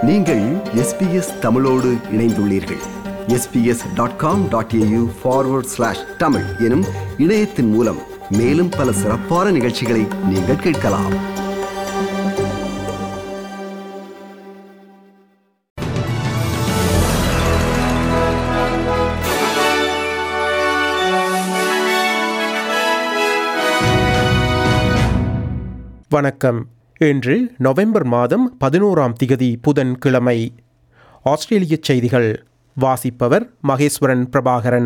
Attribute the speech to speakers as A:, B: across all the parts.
A: நீங்கள் எஸ்பிஎஸ் தமிழோடு இணைந்துள்ளீர்கள் SBS dot com dot AU forward slash Tamil எனும் இணையத்தின் மூலம் மேலும் பல சிறப்பான நிகழ்ச்சிகளை நீங்கள் கேட்கலாம்
B: வணக்கம் இன்று நவம்பர் மாதம் பதினோராம் திகதி புதன் கிழமை ஆஸ்திரேலிய செய்திகள் வாசிப்பவர் மகேஸ்வரன் பிரபாகரன்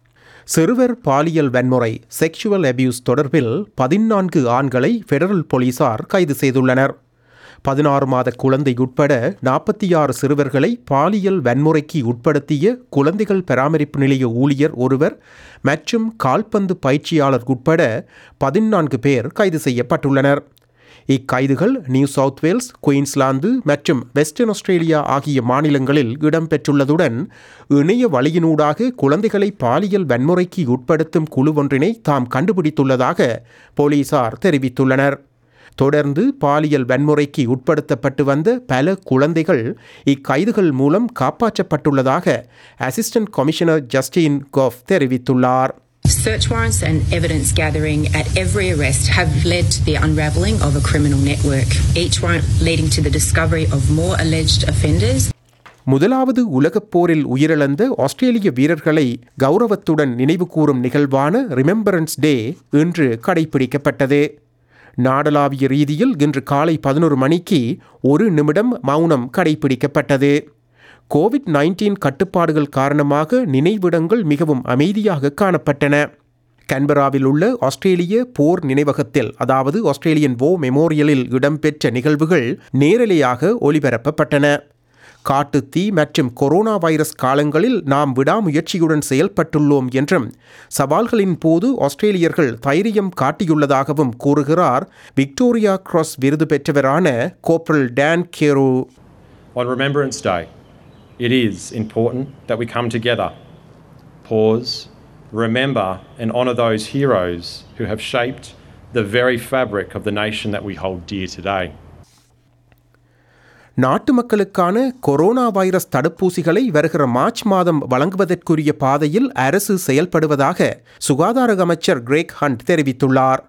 B: சிறுவர் பாலியல் வன்முறை செக்ஷுவல் அபியூஸ் தொடர்பில் பதினான்கு ஆண்களை ஃபெடரல் போலீசார் கைது செய்துள்ளனர் பதினாறு மாத குழந்தை உட்பட நாற்பத்தி ஆறு சிறுவர்களை பாலியல் வன்முறைக்கு உட்படுத்திய குழந்தைகள் பராமரிப்பு நிலைய ஊழியர் ஒருவர் மற்றும் கால்பந்து பயிற்சியாளர் உட்பட பதினான்கு பேர் கைது செய்யப்பட்டுள்ளனர் இக்கைதுகள் நியூ சவுத் வேல்ஸ் குயின்ஸ்லாந்து மற்றும் வெஸ்டர்ன் ஆஸ்திரேலியா ஆகிய மாநிலங்களில் இடம்பெற்றுள்ளதுடன் இணைய வழியினூடாக குழந்தைகளை பாலியல் வன்முறைக்கு உட்படுத்தும் குழு ஒன்றினை தாம் கண்டுபிடித்துள்ளதாக போலீசார் தெரிவித்துள்ளனர் தொடர்ந்து பாலியல் வன்முறைக்கு உட்படுத்தப்பட்டு வந்த பல குழந்தைகள் இக்கைதுகள் மூலம் காப்பாற்றப்பட்டுள்ளதாக அசிஸ்டன்ட் கமிஷனர் ஜஸ்டின் கோஃப் தெரிவித்துள்ளார்
C: Search warrants and evidence gathering at every arrest have led to the unravelling of a criminal network, each warrant leading to the discovery of more alleged offenders.
B: முதலாவது உலகப் போரில் உயிரிழந்த ஆஸ்திரேலிய வீரர்களை கௌரவத்துடன் நினைவுகூரும் நிகழ்வான remembrance டே இன்று கடைபிடிக்கப்பட்டது நாடளாவிய ரீதியில் இன்று காலை பதினொரு மணிக்கு ஒரு நிமிடம் மௌனம் கடைபிடிக்கப்பட்டது கோவிட் நைன்டீன் கட்டுப்பாடுகள் காரணமாக நினைவிடங்கள் மிகவும் அமைதியாக காணப்பட்டன கன்பராவில் உள்ள ஆஸ்திரேலிய போர் நினைவகத்தில் அதாவது ஆஸ்திரேலியன் வோ மெமோரியலில் இடம்பெற்ற நிகழ்வுகள் நேரலையாக ஒளிபரப்பப்பட்டன காட்டுத்தீ மற்றும் கொரோனா வைரஸ் காலங்களில் நாம் விடாமுயற்சியுடன் செயல்பட்டுள்ளோம் என்றும் சவால்களின் போது ஆஸ்திரேலியர்கள் தைரியம் காட்டியுள்ளதாகவும் கூறுகிறார் விக்டோரியா கிராஸ் விருது பெற்றவரான corporal Dan Keighran
D: On Remembrance Day, it is important that we come together, pause, remember, and honour those heroes who have shaped the very fabric of the nation that we hold dear today.
B: நாட்டு மக்களுக்கான corona virus தடுப்பூசிகளை வருகிற March மாதம் வழங்குவதற்குரிய பாதையில் அரசு செயல்படுவதாக சுகாதார அமைச்சர் கிரேக் ஹண்ட் தெரிவித்துள்ளார்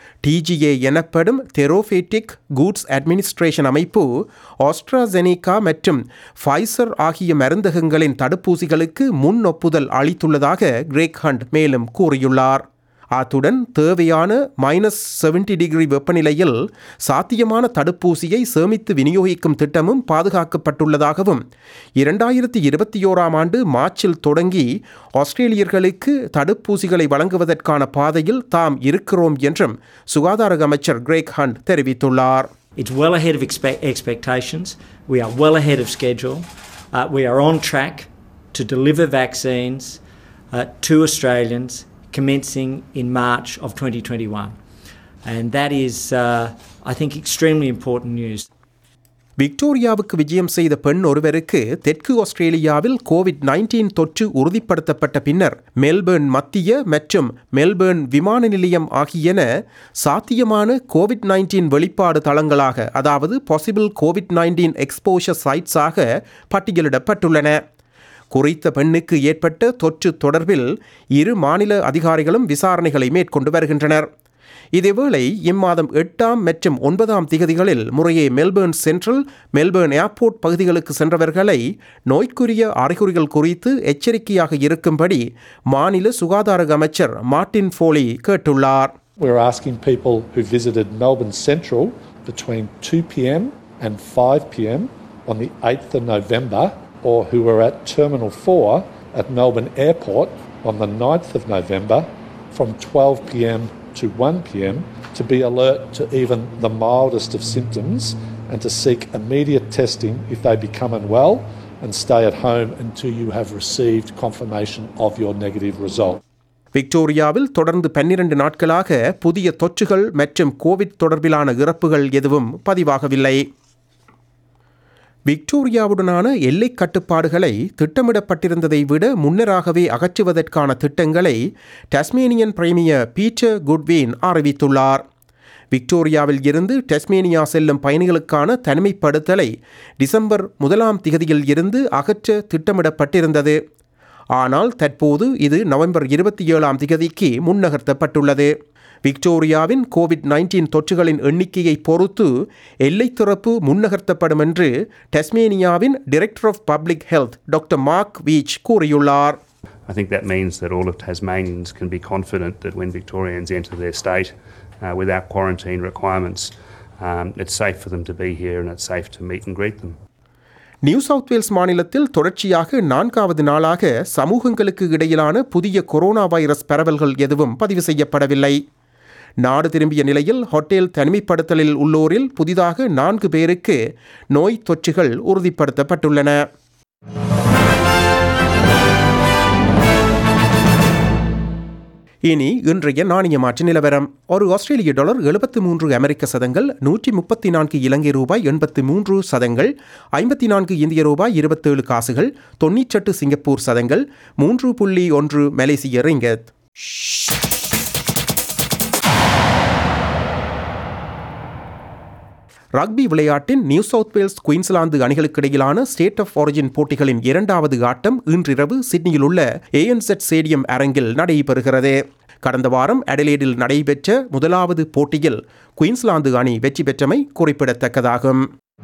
B: டிஜிஏ எனப்படும் தெரோஃபேட்டிக் கூட்ஸ் அட்மினிஸ்ட்ரேஷன் அமைப்பு ஆஸ்ட்ராசெனிகா மற்றும் ஃபைசர் ஆகிய மருந்தகங்களின் தடுப்பூசிகளுக்கு முன் ஒப்புதல் அளித்துள்ளதாக கிரேக் ஹண்ட் மேலும் கூறியுள்ளார் அத்துடன் தேவையான மைனஸ் செவன்டி டிகிரி வெப்பநிலையில் சாத்தியமான தடுப்பூசியை சேமித்து விநியோகிக்கும் திட்டமும் பாதுகாக்கப்பட்டுள்ளதாகவும் இரண்டாயிரத்தி இருபத்தி ஓராம் ஆண்டு மார்ச்சில் தொடங்கி ஆஸ்திரேலியர்களுக்கு தடுப்பூசிகளை வழங்குவதற்கான பாதையில் தாம் இருக்கிறோம் என்றும் சுகாதார அமைச்சர் கிரேக் ஹண்ட் தெரிவித்துள்ளார்
E: It's well ahead of expe- expectations. We are well ahead of schedule. Uh, we are on track to deliver vaccines uh, to Australians commencing in March of 2021. And that is, uh, I think, extremely important news.
B: விக்டோரியாவுக்கு விஜயம் செய்த பெண் ஒருவருக்கு தெற்கு ஆஸ்திரேலியாவில் Covid nineteen தொற்று உறுதிப்படுத்தப்பட்ட பின்னர் Melbourne மத்திய மற்றும் மெல்பேர்ன் விமான நிலையம் ஆகியன சாத்தியமான கோவிட் நைன்டீன் வெளிப்பாடு தளங்களாக அதாவது பாசிபிள் கோவிட் நைன்டீன் எக்ஸ்போஷர் சைட்ஸாக பட்டியலிடப்பட்டுள்ளன குறித்த பெண்ணுக்கு ஏற்பட்ட தொற்று தொடர்பில் இரு மாநில அதிகாரிகளும் விசாரணைகளை மேற்கொண்டு வருகின்றனர் இதேவேளை இம்மாதம் எட்டாம் மற்றும் ஒன்பதாம் திகதிகளில் முறையே மெல்பேர்ன் சென்ட்ரல் மெல்பேர்ன் ஏர்போர்ட் பகுதிகளுக்கு சென்றவர்களை நோய்க்குரிய அறிகுறிகள் குறித்து எச்சரிக்கையாக இருக்கும்படி மாநில சுகாதார அமைச்சர் மார்ட்டின் ஃபோலி கேட்டுள்ளார்
F: We're asking people who visited Melbourne Central between 2 pm and 5 pm on the 8th of November or who were at Terminal 4 at Melbourne Airport on the 9th of November from 12 pm to 1 pm to be alert to even the mildest of symptoms and to seek immediate testing if they become unwell and stay at home until you have received confirmation of your negative result.
B: விக்டோரியாவில் தொடர்ந்து பன்னிரண்டு நாட்களாக புதிய தொற்றுகள் மற்றும் Covid தொடர்பிலான இறப்புகள் எதுவும் பதிவாகவில்லை விக்டோரியாவுடனான எல்லை கட்டுப்பாடுகளை திட்டமிடப்பட்டிருந்ததை விட முன்னராகவே அகற்றுவதற்கான திட்டங்களை டஸ்மேனியன் பிரைமியர் பீட்டர் குட்வின் அறிவித்துள்ளார் விக்டோரியாவில் இருந்து டெஸ்மேனியா செல்லும் பயணிகளுக்கான தனிமைப்படுத்தலை டிசம்பர் முதலாம் திகதியில் இருந்து அகற்ற திட்டமிடப்பட்டிருந்தது ஆனால் தற்போது இது நவம்பர் இருபத்தி ஏழாம் திகதிக்கு முன்னகர்த்தப்பட்டுள்ளது விக்டோரியாவின் கோவிட் நைன்டீன் தொற்றுகளின் எண்ணிக்கையை பொறுத்து எல்லை திறப்பு முன்னகர்த்தப்படும் என்று டெஸ்மேனியாவின் director of public health doctor Mark Veitch கூறியுள்ளார்
G: I think that means that all of Tasmanians can be confident that when Victorians enter their state uh, without quarantine requirements, um, it's safe for them to be here and it's safe to meet and greet them.
B: New South Wales மாநிலத்தில் தொடர்ச்சியாக நான்காவது நாளாக சமூகங்களுக்கு இடையிலான புதிய corona virus பரவல்கள் எதுவும் பதிவு செய்யப்படவில்லை நாடு திரும்பிய நிலையில் ஹோட்டல் தனிமைப்படுத்தலில் உள்ளோரில் புதிதாக நான்கு பேருக்கு நோய் தொற்றுகள் உறுதிப்படுத்தப்பட்டுள்ளன இனி இன்றைய நாணய மாற்று நிலவரம் ஒரு ஆஸ்திரேலிய டாலர் எழுபத்து மூன்று அமெரிக்க சதங்கள் நூற்றி முப்பத்தி நான்கு இலங்கை ரூபாய் எண்பத்து மூன்று சதங்கள் ஐம்பத்தி நான்கு இந்திய ரூபாய் இருபத்தேழு காசுகள் தொன்னூற்றெட்டு சிங்கப்பூர் சதங்கள் மூன்று புள்ளி ஒன்று மலேசிய ரிங்கத் ரக்பி விளையாட்டின் நியூ சவுத் வேல்ஸ் குயின்ஸ்லாந்து அணிகளுக்கு இடையிலான ஸ்டேட் ஆஃப் ஆரிஜின் போட்டிகளின் இரண்டாவது ஆட்டம் இன்றிரவு சிட்னியில் உள்ள ஏஎன்செட் ஸ்டேடியம் அரங்கில் நடைபெறுகிறது கடந்த வாரம் அடலேடில் நடைபெற்ற முதலாவது போட்டியில் குயின்ஸ்லாந்து அணி வெற்றி பெற்றமை குறிப்பிடத்தக்கதாகும்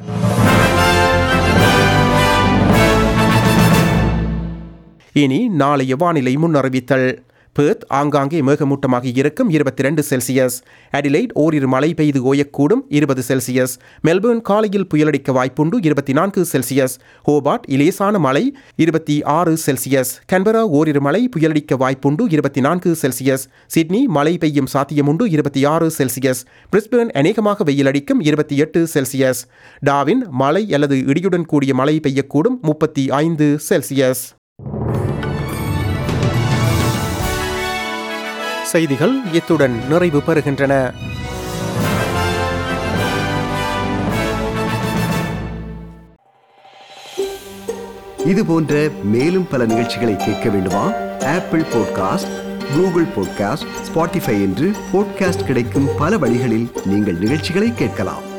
B: இனி நாளைய வானிலை முன்னறிவித்தல் பேர்த் ஆங்காங்கே மேகமூட்டமாக இருக்கும் இருபத்தி ரெண்டு செல்சியஸ் அடிலைட் ஓரிரு மழை பெய்து ஓயக்கூடும் இருபது செல்சியஸ் மெல்பர்ன் காலையில் புயலடிக்க வாய்ப்புண்டு இருபத்தி நான்கு செல்சியஸ் ஹோபார்ட் இலேசான மழை இருபத்தி ஆறு செல்சியஸ் கன்பரா ஓரிரு மழை புயலடிக்க வாய்ப்புண்டு இருபத்தி நான்கு செல்சியஸ் சிட்னி மழை பெய்யும் சாத்தியமுண்டு இருபத்தி ஆறு செல்சியஸ் பிரிஸ்பேர்ன் அநேகமாக வெயிலடிக்கும் இருபத்தி எட்டு செல்சியஸ் டாவின் மழை அல்லது இடியுடன் கூடிய மழை பெய்யக்கூடும் முப்பத்தி ஐந்து செல்சியஸ் செய்திகள் இத்துடன் நிறைவு பெறுகின்றன
A: இது போன்ற மேலும் பல நிகழ்ச்சிகளை கேட்க வேண்டுமா Apple podcast Google podcast Spotify என்று பாட்காஸ்ட் கிடைக்கும் பல வழிகளில் நீங்கள் நிகழ்ச்சிகளை கேட்கலாம்